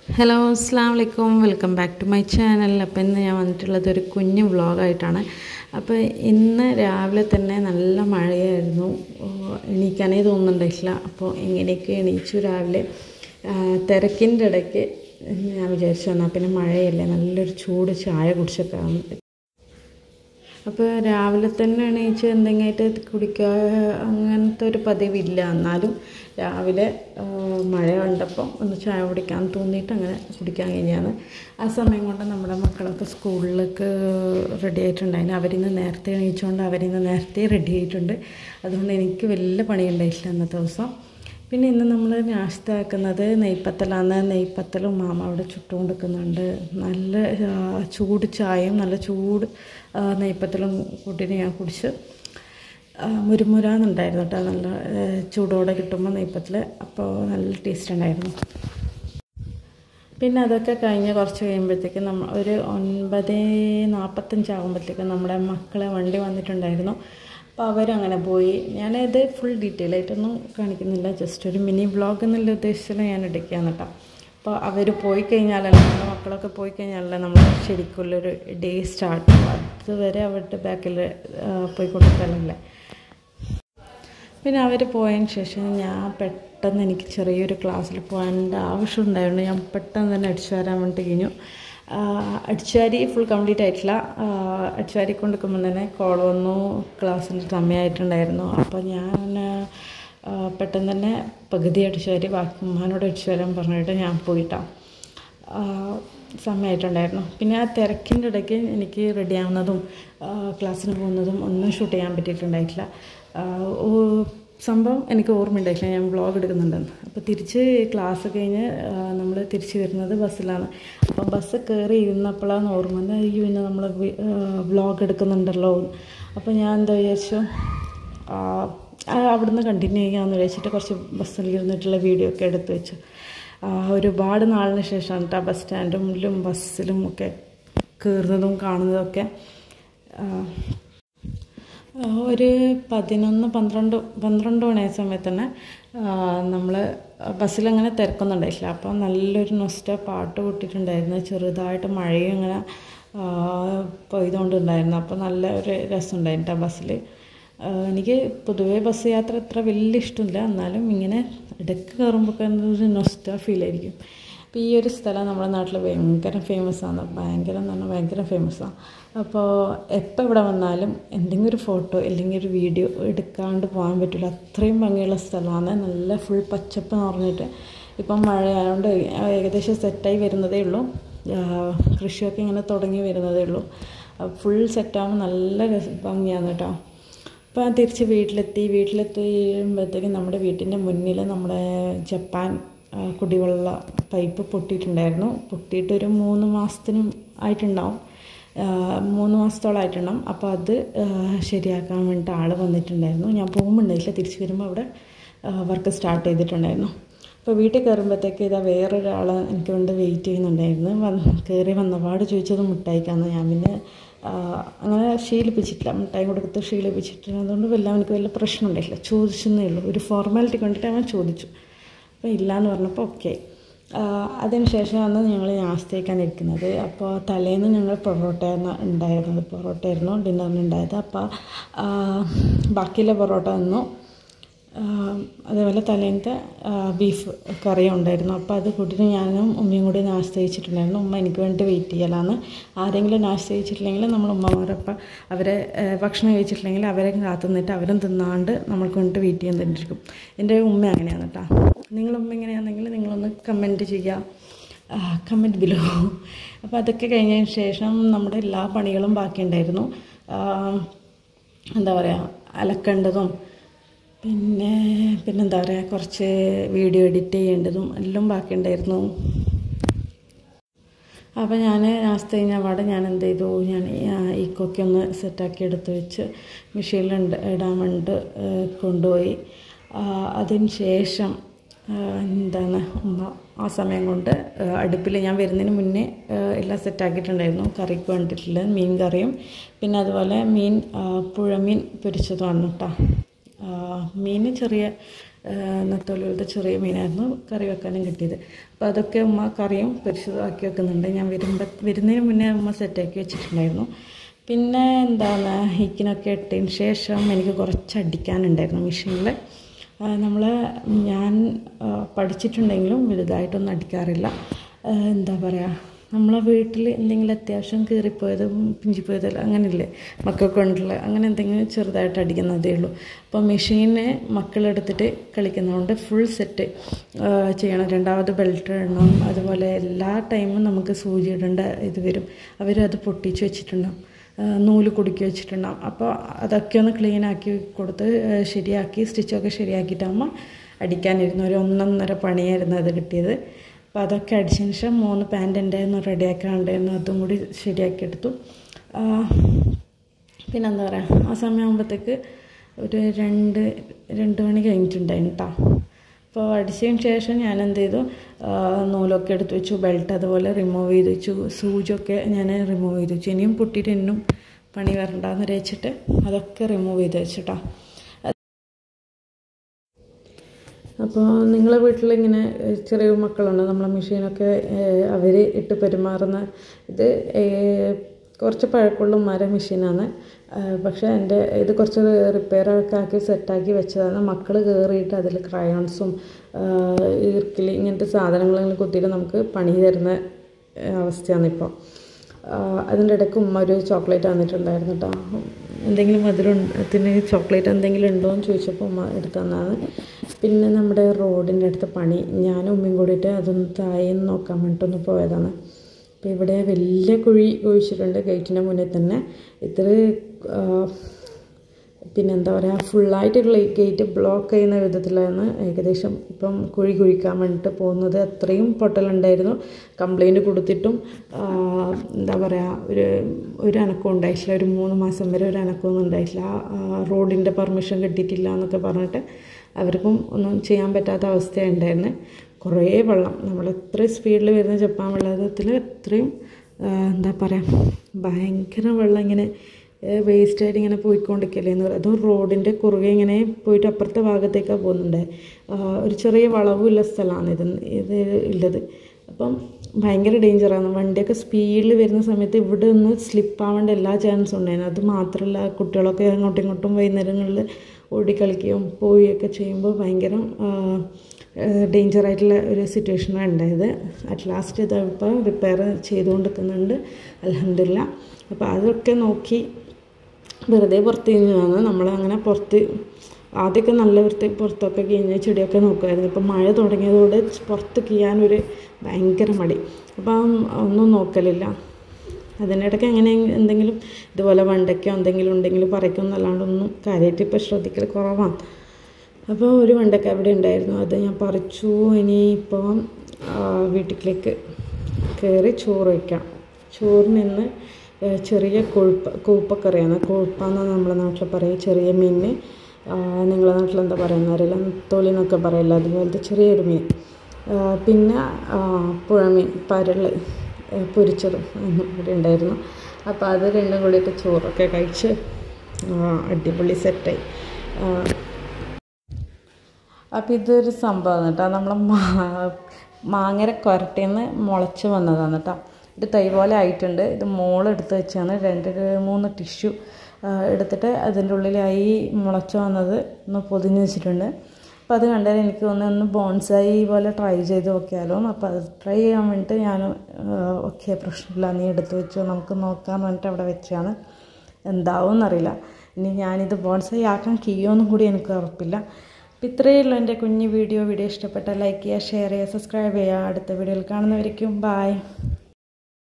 hello അസ്സാം വലൈക്കും welcome back to my channel അപ്പോൾ ഇന്ന് ഞാൻ വന്നിട്ടുള്ളത് ഒരു കുഞ്ഞു വ്ളോഗായിട്ടാണ് അപ്പോൾ ഇന്ന് രാവിലെ തന്നെ നല്ല മഴയായിരുന്നു ഓ, എണീക്കാനേ തോന്നുന്നുണ്ടായിട്ടില്ല അപ്പോൾ എങ്ങനെയൊക്കെ എണീച്ചു രാവിലെ ആ, തിരക്കിൻ്റെ ഇടയ്ക്ക് ഞാൻ വിചാരിച്ചു എന്നാൽ പിന്നെ മഴയല്ലേ നല്ലൊരു ചൂട് ചായ കുടിച്ചേക്കാം അപ്പോൾ രാവിലെ തന്നെ എണീച്ച് എന്തെങ്കിലുമായിട്ട് കുടിക്കുക അങ്ങനത്തെ ഒരു പതിവില്ല എന്നാലും രാവിലെ ആ, മഴ കണ്ടപ്പോൾ ഒന്ന് ചായ കുടിക്കാൻ തോന്നിയിട്ട് അങ്ങനെ കുടിക്കാൻ കഴിഞ്ഞാണ് ആ സമയം കൊണ്ട് നമ്മുടെ മക്കളൊക്കെ സ്കൂളിലേക്ക് റെഡി ആയിട്ടുണ്ടായിരുന്നു അവരിന്ന് നേരത്തെ എണീച്ചുകൊണ്ട് അവരിന്ന് നേരത്തെ റെഡി ആയിട്ടുണ്ട് അതുകൊണ്ട് എനിക്ക് വലിയ പണിയുണ്ടായിട്ടില്ല അന്നത്തെ ദിവസം പിന്നെ ഇന്ന് നമ്മൾ നാശ്ത ആക്കുന്നത് നെയ്പ്പത്തലാണ് നെയ്പ്പത്തലും മാമ അവിടെ ചുട്ടു കൊടുക്കുന്നുണ്ട് നല്ല ആ, ചൂട് ചായയും നല്ല ചൂട് ആ, നെയ്പ്പത്തലും കൂട്ടിയിട്ട് ഞാൻ കുടിച്ച് ആ, മുരുമുരാന്നുണ്ടായിരുന്നു കേട്ടോ നല്ല ആ, ചൂടോടെ കിട്ടുമ്പോൾ നെയ്പ്പത്തിൽ അപ്പോൾ നല്ല ടേസ്റ്റ് ഉണ്ടായിരുന്നു പിന്നെ അതൊക്കെ കഴിഞ്ഞ് കുറച്ച് കഴിയുമ്പോഴത്തേക്കും നമ്മൾ ഒരു ഒൻപത് നാൽപ്പത്തഞ്ചാകുമ്പോഴത്തേക്കും നമ്മുടെ മക്കളെ വണ്ടി വന്നിട്ടുണ്ടായിരുന്നു അപ്പോൾ അവരങ്ങനെ പോയി ഞാനത് ഫുൾ ഡീറ്റെയിൽ ആയിട്ടൊന്നും കാണിക്കുന്നില്ല ജസ്റ്റ് ഒരു മിനി വ്ളോഗ് എന്നുള്ള ഉദ്ദേശത്തിൽ ഞാൻ എടുക്കുകയാണ് കേട്ടോ അപ്പോൾ അവർ പോയി കഴിഞ്ഞാലല്ലേ നമ്മുടെ മക്കളൊക്കെ പോയി കഴിഞ്ഞാലല്ലേ നമ്മൾ ശരിക്കുള്ളൊരു ഡേ സ്റ്റാർട്ട് അതുവരെ അവരുടെ ബാക്കിൽ പോയി കൊടുക്കാനല്ലേ പിന്നെ അവർ പോയതിന് ശേഷം ഞാൻ പെട്ടെന്ന് എനിക്ക് ചെറിയൊരു ക്ലാസ്സിൽ പോകാനുള്ള ആവശ്യം ഉണ്ടായിരുന്നു ഞാൻ പെട്ടെന്ന് തന്നെ അടിച്ചു വരാൻ വേണ്ടി കഴിഞ്ഞു അടിച്ചുവാരി ഫുൾ കംപ്ലീറ്റ് ആയിട്ടില്ല അടിച്ചുവാരി കൊണ്ടിരിക്കുമ്പോൾ തന്നെ കോൾ വന്നു ക്ലാസ്സിൽ സമയമായിട്ടുണ്ടായിരുന്നു അപ്പോൾ ഞാൻ ആ, പെട്ടെന്ന് തന്നെ പകുതി അടിച്ചുവാരി ബാക്കി ഉമ്മാനോട് അടിച്ചു വരാൻ പറഞ്ഞിട്ട് ഞാൻ പോയിട്ടാണ് സമയമായിട്ടുണ്ടായിരുന്നു പിന്നെ ആ തിരക്കിൻ്റെ ഇടയ്ക്ക് എനിക്ക് റെഡി ആവുന്നതും ആ, ക്ലാസ്സിന് പോകുന്നതും ഒന്നും ഷൂട്ട് ചെയ്യാൻ പറ്റിയിട്ടുണ്ടായിട്ടില്ല ആ, ഓ- സംഭവം എനിക്ക് ഓർമ്മയുണ്ടായിട്ടില്ല ഞാൻ വ്ളോഗ് എടുക്കുന്നുണ്ടെന്ന് അപ്പോൾ തിരിച്ച് ക്ലാസ് കഴിഞ്ഞ് നമ്മൾ തിരിച്ച് വരുന്നത് ബസ്സിലാണ് അപ്പം ബസ് കയറി ഇരുന്നപ്പോഴാണ് ഓർമ്മ വന്നത് അയ്യോ ഇന്ന് നമ്മൾ വ്ളോഗ് എടുക്കുന്നുണ്ടല്ലോ അപ്പോൾ ഞാൻ എന്താ വിചാരിച്ചു ആ, ആ, അവിടുന്ന് കണ്ടിന്യൂ ചെയ്യാമെന്ന് വിചാരിച്ചിട്ട് കുറച്ച് ബസ്സിൽ ഇരുന്നിട്ടുള്ള വീഡിയോ ഒക്കെ എടുത്ത് വെച്ചു ആ, ഒരുപാട് നാളിന് ശേഷമാണ് കേട്ടോ ബസ് സ്റ്റാൻഡിലും ബസ്സിലും ഒക്കെ കയറുന്നതും കാണുന്നതൊക്കെ ആ, ആ, ഒരു പതിനൊന്ന് പന്ത്രണ്ട് പന്ത്രണ്ട് മണിയായ സമയത്ത് തന്നെ നമ്മൾ ബസ്സിലങ്ങനെ തിരക്കൊന്നുണ്ടായിട്ടില്ല അപ്പോൾ നല്ലൊരു നൊസ്റ്റ പാട്ട് പൊട്ടിയിട്ടുണ്ടായിരുന്നു ചെറുതായിട്ട് മഴയും ഇങ്ങനെ ആ, പെയ്തുകൊണ്ടുണ്ടായിരുന്നു അപ്പോൾ നല്ല ഒരു രസമുണ്ടായിരുന്നു ആ ബസ്സിൽ എനിക്ക് പൊതുവേ ബസ് യാത്ര അത്ര വലിയ ഇഷ്ടമില്ല എന്നാലും ഇങ്ങനെ ഇടയ്ക്ക് കയറുമ്പോൾ ഒരു നൊസ്റ്റ ഫീൽ ആയിരിക്കും അപ്പോൾ ഈ ഒരു സ്ഥലം നമ്മുടെ നാട്ടിൽ ഭയങ്കര ഫേമസ് ആണ് ഭയങ്കര എന്ന് പറഞ്ഞാൽ ഭയങ്കര ഫേമസ് ആണ് അപ്പോൾ എപ്പോൾ ഇവിടെ വന്നാലും എന്തെങ്കിലും ഒരു ഫോട്ടോ അല്ലെങ്കിൽ ഒരു വീഡിയോ എടുക്കാണ്ട് പോകാൻ പറ്റില്ല അത്രയും ഭംഗിയുള്ള സ്ഥലമാണ് നല്ല ഫുൾ പച്ചപ്പ് നിറഞ്ഞിട്ട് ഇപ്പം മഴയായതുകൊണ്ട് ഏകദേശം സെറ്റായി വരുന്നതേ ഉള്ളൂ ആ, കൃഷിയൊക്കെ ഇങ്ങനെ തുടങ്ങി വരുന്നതേ ഉള്ളൂ ഫുൾ സെറ്റാകുമ്പോൾ നല്ല രസ ഭംഗിയാണ് കേട്ടോ അപ്പോൾ ഞാൻ തിരിച്ച് വീട്ടിലെത്തി വീട്ടിലെത്തി കഴിയുമ്പോഴത്തേക്കും നമ്മുടെ വീട്ടിൻ്റെ മുന്നിൽ നമ്മുടെ ജപ്പാൻ ആ, കുടിവെള്ള പൈപ്പ് പൊട്ടിയിട്ടുണ്ടായിരുന്നു പൊട്ടിയിട്ട് ഒരു മൂന്ന് മാസത്തിനും ആയിട്ടുണ്ടാവും ആ, മൂന്ന് മാസത്തോളമായിട്ടുണ്ടാവും അപ്പോൾ അത് ആ, ശരിയാക്കാൻ വേണ്ടിയിട്ട് ആൾ വന്നിട്ടുണ്ടായിരുന്നു ഞാൻ പോകുമ്പോണ്ടായില്ല തിരിച്ച് വരുമ്പോൾ അവിടെ വർക്ക് സ്റ്റാർട്ട് ചെയ്തിട്ടുണ്ടായിരുന്നു അപ്പോൾ വീട്ടിൽ കയറുമ്പോഴത്തേക്ക് ഇതാ വേറൊരാൾ എനിക്ക് വേണ്ടി വെയിറ്റ് ചെയ്യുന്നുണ്ടായിരുന്നു വന്ന് കയറി വന്നപാട് ചോദിച്ചത് മിഠായിക്കാന്ന് ഞാൻ പിന്നെ ആ, അങ്ങനെ ശീലിപ്പിച്ചിട്ടില്ല മിഠായി കൊടുത്ത് ശീലിപ്പിച്ചിട്ടില്ല അതുകൊണ്ട് വല്ല എനിക്ക് വലിയ പ്രശ്നം ഉണ്ടായില്ല ചോദിച്ചെന്നേ ഉള്ളൂ ഒരു ഫോർമാലിറ്റി കണ്ടിട്ട് അവൻ ചോദിച്ചു അപ്പോൾ ഇല്ല എന്ന് പറഞ്ഞപ്പോൾ ഓക്കെ അതിന് ശേഷമാണ് ഞങ്ങൾ നാസ്തയ്ക്കാൻ ഇരിക്കുന്നത് അപ്പോൾ തലേന്ന് ഞങ്ങൾ പൊറോട്ടയാണ് ഉണ്ടായിരുന്നത് പൊറോട്ട ആയിരുന്നു ഡിന്നറിന് ഉണ്ടായത് അപ്പോൾ ആ, ബാക്കിയുള്ള പൊറോട്ട തന്നു ആ, അതേപോലെ തലേന്നത്തെ ആ, ബീഫ് കറിയും ഉണ്ടായിരുന്നു അപ്പോൾ അത് കൂട്ടിയിട്ട് ഞാനും ഉമ്മയും കൂടി നാശ കഴിച്ചിട്ടുണ്ടായിരുന്നു ഉമ്മ എനിക്ക് വേണ്ടി വെയിറ്റ് ചെയ്യലാന്ന് ആരെങ്കിലും നാശ കഴിച്ചിട്ടില്ലെങ്കിൽ നമ്മൾ ഉമ്മമാരപ്പം അവരെ ആ, ഭക്ഷണം കഴിച്ചിട്ടില്ലെങ്കിൽ അവരെ കാത്തു നിന്നിട്ട് അവരും തിന്നാണ്ട് നമ്മൾക്ക് വേണ്ടിയിട്ട് വെയിറ്റ് ചെയ്യാൻ തന്നിരിക്കും എൻ്റെ ഉമ്മ അങ്ങനെയാണ് കേട്ടോ നിങ്ങളുടെ ഉമ്മ എങ്ങനെയാണെങ്കിൽ നിങ്ങളൊന്ന് കമൻറ്റ് ചെയ്യുക കമൻറ്റ് ബിലോ അപ്പോൾ അതൊക്കെ കഴിഞ്ഞതിന് ശേഷം നമ്മുടെ എല്ലാ പണികളും ബാക്കിയുണ്ടായിരുന്നു ആ, എന്താ പറയുക അലക്കേണ്ടതും പിന്നെ പിന്നെന്താ പറയുക കുറച്ച് വീഡിയോ എഡിറ്റ് ചെയ്യേണ്ടതും എല്ലാം ബാക്കിയുണ്ടായിരുന്നു അപ്പോൾ ഞാൻ നാസ്ത കഴിഞ്ഞ പാടെ ഞാൻ എന്ത് ചെയ്തു ഞാൻ ഈ കൊക്കെ ഒന്ന് സെറ്റാക്കി എടുത്ത് വെച്ച് മെഷീനിൽ ഇടാൻ വേണ്ടി ഏഹ് കൊണ്ടുപോയി അതിന് ശേഷം ഏഹ് എന്താണ് ഉമ്മ ആ സമയം കൊണ്ട് അടുപ്പിൽ ഞാൻ വരുന്നതിന് മുന്നേ ഏഹ് എല്ലാം സെറ്റാക്കിയിട്ടുണ്ടായിരുന്നു കറിക്ക് വേണ്ടിയിട്ടുള്ള മീൻ കറിയും പിന്നെ അതുപോലെ മീൻ ആ, പുഴമീൻ പൊരിച്ചതുമാണ് കേട്ടോ മീൻ ചെറിയ നത്തോലി പോലത്തെ ചെറിയ മീനായിരുന്നു കറി വെക്കാനും കിട്ടിയത് അപ്പോൾ അതൊക്കെ ഉമ്മ കറിയും പരിശുദ്ധമാക്കി വെക്കുന്നുണ്ട് ഞാൻ വരുമ്പോൾ വരുന്നതിന് മുന്നേ ഉമ്മ സെറ്റാക്കി വെച്ചിട്ടുണ്ടായിരുന്നു പിന്നെ എന്താണ് ഹിക്കിനൊക്കെ ഇട്ടതിന് ശേഷം എനിക്ക് കുറച്ച് അടിക്കാനുണ്ടായിരുന്നു മെഷീനിൽ നമ്മൾ ഞാൻ പഠിച്ചിട്ടുണ്ടെങ്കിലും വലുതായിട്ടൊന്നും അടിക്കാറില്ല എന്താ പറയുക നമ്മളെ വീട്ടിൽ എന്തെങ്കിലും അത്യാവശ്യം കീറിപ്പോയത് പിഞ്ചിപ്പോയത് അങ്ങനെയില്ലേ മക്കൾ കൊണ്ടുള്ള അങ്ങനെ എന്തെങ്കിലും ചെറുതായിട്ട് അടിക്കുന്നതേ ഉള്ളൂ അപ്പോൾ മെഷീന് മക്കളെടുത്തിട്ട് കളിക്കുന്നതുകൊണ്ട് ഫുൾ സെറ്റ് ചെയ്യണം രണ്ടാമത് ബെൽറ്റ് ഇടണം അതുപോലെ എല്ലാ ടൈമും നമുക്ക് സൂചി ഇടേണ്ട ഇത് വരും അവരത് പൊട്ടിച്ച് വെച്ചിട്ടുണ്ടാവും നൂല് കുടുക്കി വെച്ചിട്ടുണ്ടാവും അപ്പോൾ അതൊക്കെ ഒന്ന് ക്ലീൻ ആക്കി കൊടുത്ത് ശരിയാക്കി സ്റ്റിച്ചൊക്കെ ശരിയാക്കിയിട്ടാകുമ്പോൾ അടിക്കാനിരുന്നു ഒരു ഒന്നൊന്നര പണിയായിരുന്നു അത് കിട്ടിയത് അപ്പോൾ അതൊക്കെ അടിച്ചതിന് ശേഷം മൂന്ന് പാൻറ് ഉണ്ടായിരുന്നു റെഡിയാക്കാണ്ടായിരുന്നു അതും കൂടി ശരിയാക്കി എടുത്തു പിന്നെ എന്താ പറയുക ആ സമയമാകുമ്പോഴത്തേക്ക് ഒരു രണ്ട് രണ്ട് മണി കഴിഞ്ഞിട്ടുണ്ടായിരുന്നു കേട്ടോ അപ്പോൾ അടിച്ചതിന് ശേഷം ഞാൻ എന്ത് ചെയ്തു നൂലൊക്കെ എടുത്ത് വെച്ചു ബെൽറ്റ് അതുപോലെ റിമൂവ് ചെയ്ത് വെച്ചു സൂചൊക്കെ ഞാൻ റിമൂവ് ചെയ്ത് വെച്ചു ഇനിയും പൊട്ടിയിട്ട് ഇന്നും പണി വരണ്ടെന്ന് വെച്ചിട്ട് അതൊക്കെ റിമൂവ് ചെയ്ത് വെച്ചിട്ടാ അപ്പോൾ നിങ്ങളെ വീട്ടിലിങ്ങനെ ചെറിയ മക്കളുണ്ട് നമ്മളെ മെഷീനൊക്കെ അവർ ഇട്ട് പെരുമാറുന്ന ഇത് കുറച്ച് പഴക്കമുള്ള മര മെഷീനാണ് പക്ഷേ എൻ്റെ ഇത് കുറച്ച് റിപ്പയറൊക്കെ ആക്കി സെറ്റാക്കി വെച്ചതാണ് മക്കൾ കയറിയിട്ട് അതിൽ ക്രയോൺസും ഈർക്കിൽ ഇങ്ങനത്തെ സാധനങ്ങളെല്ലാം കുത്തിയിട്ട് നമുക്ക് പണി തരുന്ന അവസ്ഥയാണ് ഇപ്പോൾ അതിൻ്റെ ഇടയ്ക്ക് ഉമ്മ ഒരു ചോക്ലേറ്റ് തന്നിട്ടുണ്ടായിരുന്നു കേട്ടോ എന്തെങ്കിലും മധുരത്തിന് ചോക്ലേറ്റ് എന്തെങ്കിലും ഉണ്ടോ എന്ന് ചോദിച്ചപ്പോൾ ഉമ്മ എടുത്തു തന്നാണ് പിന്നെ നമ്മുടെ റോഡിൻ്റെ അടുത്ത പണി ഞാനും ഉമ്മയും കൂടിയിട്ട് അതൊന്ന് താഴേന്ന് നോക്കാൻ വേണ്ടിയിട്ടൊന്ന് പോയതാണ് അപ്പോൾ ഇവിടെ വലിയ കുഴി കുഴിച്ചിട്ടുണ്ട് ഗേറ്റിൻ്റെ മുന്നിൽ തന്നെ ഇത്ര പിന്നെന്താ പറയുക ഫുള്ളായിട്ടുള്ള ഗേറ്റ് ബ്ലോക്ക് ചെയ്യുന്ന വിധത്തിലാണ് ഏകദേശം ഇപ്പം കുഴി കുഴിക്കാൻ വേണ്ടിയിട്ട് പോകുന്നത് അത്രയും പൊട്ടലുണ്ടായിരുന്നു കംപ്ലൈൻറ്റ് കൊടുത്തിട്ടും എന്താ പറയുക ഒരു ഒരു അനക്കവും ഉണ്ടായിട്ടില്ല ഒരു മൂന്ന് മാസം വരെ ഒരു അനക്കമൊന്നും ഉണ്ടായിട്ടില്ല റോഡിൻ്റെ പെർമിഷൻ കിട്ടിയിട്ടില്ല എന്നൊക്കെ പറഞ്ഞിട്ട് അവർക്കും ഒന്നും ചെയ്യാൻ പറ്റാത്ത അവസ്ഥയുണ്ടായിരുന്നു കുറേ വെള്ളം നമ്മൾ എത്ര സ്പീഡിൽ വരുന്ന ജപ്പാൻ വെള്ളത്തിൽ അത്രയും എന്താ പറയുക ഭയങ്കര വെള്ളം ഇങ്ങനെ വേസ്റ്റായിട്ട് ഇങ്ങനെ പോയിക്കൊണ്ടിരിക്കല്ലേ എന്ന് അതും റോഡിൻ്റെ കുറുകെ ഇങ്ങനെ പോയിട്ട് അപ്പുറത്തെ ഭാഗത്തേക്കാണ് പോകുന്നുണ്ട് ഒരു ചെറിയ വളവുള്ള സ്ഥലമാണ് ഇത് ഇത് ഉള്ളത് അപ്പം ഭയങ്കര ഡേഞ്ചറാണ് വണ്ടിയൊക്കെ സ്പീഡിൽ വരുന്ന സമയത്ത് ഇവിടെ ഒന്ന് സ്ലിപ്പ് ആവേണ്ട എല്ലാ ചാൻസും ഉണ്ടായിരുന്നു അത് മാത്രമല്ല കുട്ടികളൊക്കെ അങ്ങോട്ടും ഇങ്ങോട്ടും വൈകുന്നേരങ്ങളിൽ ഓടിക്കളിക്കുകയും പോവുകയൊക്കെ ചെയ്യുമ്പോൾ ഭയങ്കര ഡേഞ്ചറായിട്ടുള്ള ഒരു സിറ്റുവേഷനാണ് ഉണ്ടായത് അറ്റ് ലാസ്റ്റ് ഇത് ഇപ്പോൾ റിപ്പയർ ചെയ്തുകൊണ്ടിരിക്കുന്നുണ്ട് അലഹമില്ല അപ്പോൾ അതൊക്കെ നോക്കി വെറുതെ പുറത്ത് കഴിഞ്ഞാണ് നമ്മൾ അങ്ങനെ പുറത്ത് ആദ്യമൊക്കെ നല്ല വൃത്തി പുറത്തൊക്കെ കഴിഞ്ഞ് ചെടിയൊക്കെ നോക്കുമായിരുന്നു ഇപ്പം മഴ തുടങ്ങിയതോടെ പുറത്ത് ചെയ്യാനൊരു ഭയങ്കര മടി അപ്പം ഒന്നും നോക്കലില്ല അതിനിടയ്ക്ക് അങ്ങനെ എന്തെങ്കിലും ഇതുപോലെ വെണ്ടയ്ക്കോ എന്തെങ്കിലും ഉണ്ടെങ്കിൽ പറിക്കും എന്നല്ലാണ്ടൊന്നും കാര്യമായിട്ട് ഇപ്പോൾ ശ്രദ്ധിക്കൽ കുറവാണ് അപ്പോൾ ഒരു വെണ്ടയ്ക്ക അവിടെ ഉണ്ടായിരുന്നു അത് ഞാൻ പറിച്ചു ഇനിയിപ്പോൾ വീട്ടിലേക്ക് കയറി ചോറ് വയ്ക്കാം ചോറിന് ഇന്ന് ചെറിയ കൊഴുപ്പ കൂപ്പക്കറിയാണ് കൊഴുപ്പാന്ന് നമ്മളെ നാട്ടിൽ പറയും ചെറിയ മീനിന് നിങ്ങളെ നാട്ടിൽ എന്താ പറയുന്ന അറിയില്ല തൊലി എന്നൊക്കെ പറയില്ല അതുപോലത്തെ ചെറിയൊരു മീൻ പിന്നെ പുഴമീൻ പരള് പൊരിച്ചതും ഇവിടെ ഉണ്ടായിരുന്നു അപ്പോൾ അത് രണ്ടും കൂടിയിട്ട് ചോറൊക്കെ കഴിച്ച് അടിപൊളി സെറ്റായി അപ്പോൾ ഇതൊരു സംഭവമാണ് കേട്ടോ നമ്മളെ മാ മാങ്ങര കൊരട്ടേന്ന് മുളച്ച് വന്നതാണ് കേട്ടോ ഇത് തൈ പോലെ ആയിട്ടുണ്ട് ഇത് മോളെടുത്ത് വെച്ചാണ് രണ്ട് മൂന്ന് ടിഷ്യൂ എടുത്തിട്ട് അതിൻ്റെ ഉള്ളിലായി മുളച്ച് വന്നത് ഒന്ന് പൊതിഞ്ഞ് വെച്ചിട്ടുണ്ട് അപ്പോൾ അത് കണ്ടാൽ എനിക്ക് തോന്നുന്നു ഒന്ന് ബോൺസായി പോലെ ട്രൈ ചെയ്ത് നോക്കിയാലോ അപ്പോൾ അത് ട്രൈ ചെയ്യാൻ വേണ്ടിയിട്ട് ഞാൻ ഓക്കെ പ്രശ്നമില്ല നീ എടുത്ത് വെച്ചോ നമുക്ക് നോക്കാൻ വേണ്ടിയിട്ട് അവിടെ വെച്ചാണ് എന്താവും എന്നറിയില്ല ഇനി ഞാനിത് ബോൺസായി ആക്കാൻ കീയോന്നും കൂടി എനിക്ക് ഉറപ്പില്ല അപ്പോൾ ഇത്രയേ ഉള്ളൂ എൻ്റെ കുഞ്ഞു വീഡിയോ വീഡിയോ ഇഷ്ടപ്പെട്ടാൽ ലൈക്ക് ചെയ്യുക ഷെയർ ചെയ്യുക സബ്സ്ക്രൈബ് ചെയ്യുക അടുത്ത വീഡിയോയിൽ കാണുന്നവരേക്കും ബായ്